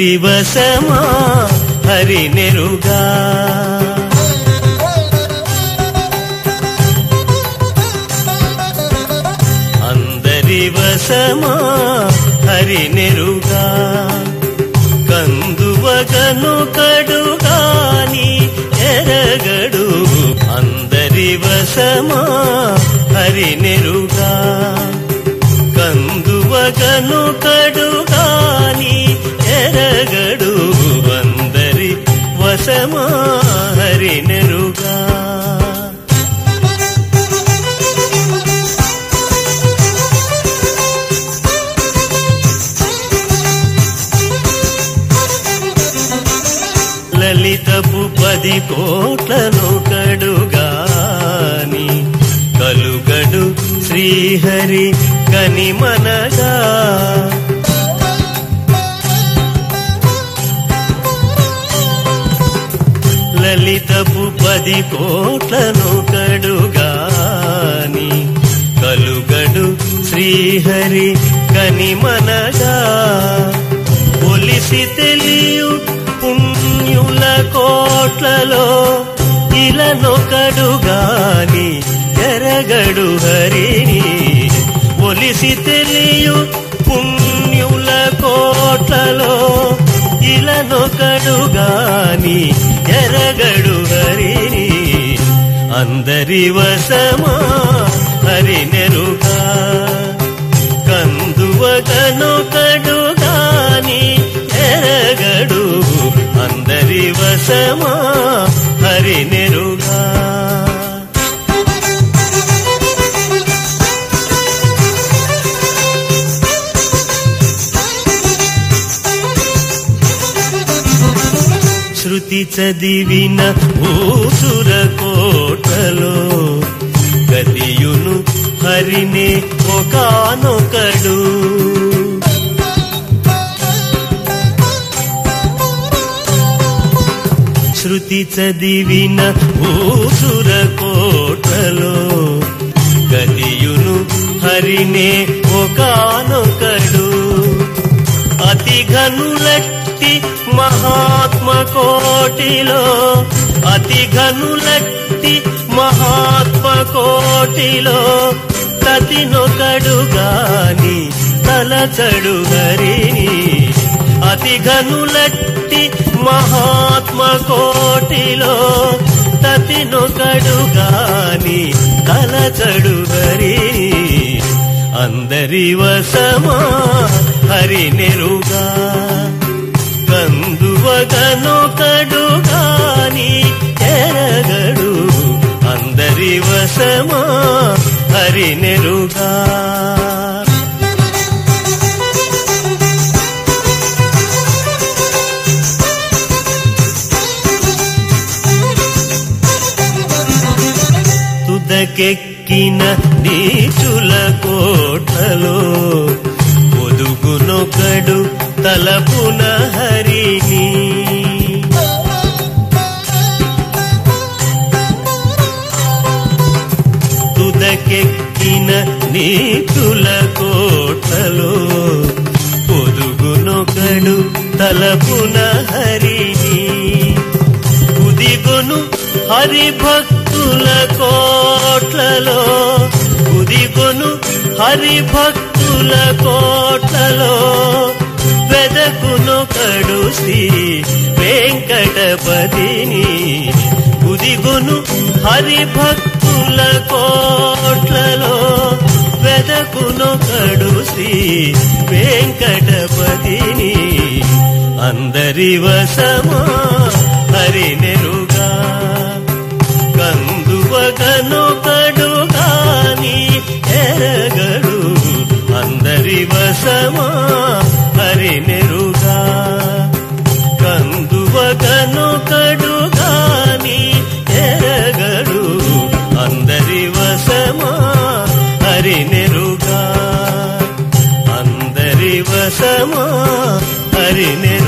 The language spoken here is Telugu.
అందరి వశమా హరి నెరుగా అందరి వశమా హరి నెరుగా కందువగను కడుగాని ఎరగడు అందరి వశమా హరి నెరుగా కందువగను కడుగాని ఎరగడు అందరి వశమా హరి నెరుగా లలితపు పది కోట్లను కడుగాని కలుగడు శ్రీహరి కనిమనగా లలితపు పది కోట్లను కడుగాని కలుగడు శ్రీహరి కనిమనగా ఒలిసి తెలియు పుణ్యుల కోట్లలో ఇలనొకడుగాని ఎరగడు హరిని ఒలిసి తెలియు పుణ్యుల కోట్లలో ఇలనొకడుగాని ఎరగడు హరిని అందరి వశమా హరి నెరుగా కందువగనొకడుగాని ఎరగడు అందరి వశమా హరి నెరుగా శృతి చదివిన భూసుర కోటలో గతియును హరినే ఒకానొకడు శృతి చదివిన భూసుర కోటలో గతియును హరినే ఒకానొకడు అతి ఘనులట్టి మహాత్మ కోటిలో అతి ఘనులట్టి మహాత్మ కోటిలో తతినొకడు గాని తలచడు హరిని అతి ఘనులట్టి మహాత్మ కోటిలో తతినొకడు గాని తలచడు హరిని అందరి వశమా హరి నెరుగా కందువగనొకడు గాని ఎరగడు అందరి వశమా హరి నెరుగా తుదకెక్కిన నీచుల కోటలో ఒదుగునొకడు తలపున హరిని తుదకెక్కిన నీచుల కోటలో ఒదుగునొకడు తలపున హరిని ఉదిగును హరి భక్తుల కోట్లలో ఉదిగును హరి భక్తుల కోట్లలో వెదకును కడు శ్రీ వెంకటపతిని ఉదిగును హరి భక్తుల కోట్లలో వెదకును కడు శ్రీ వెంకటపతిని అందరి వశమా హరి నెరుగా కందువగనొకడు గాని ఎరగడు అందరి వశమా హరి నెరుగా కందువగనొకడు గాని ఎరగడు అందరి వశమా హరి నెరుగా అందరి వశమా హరి నెరుగా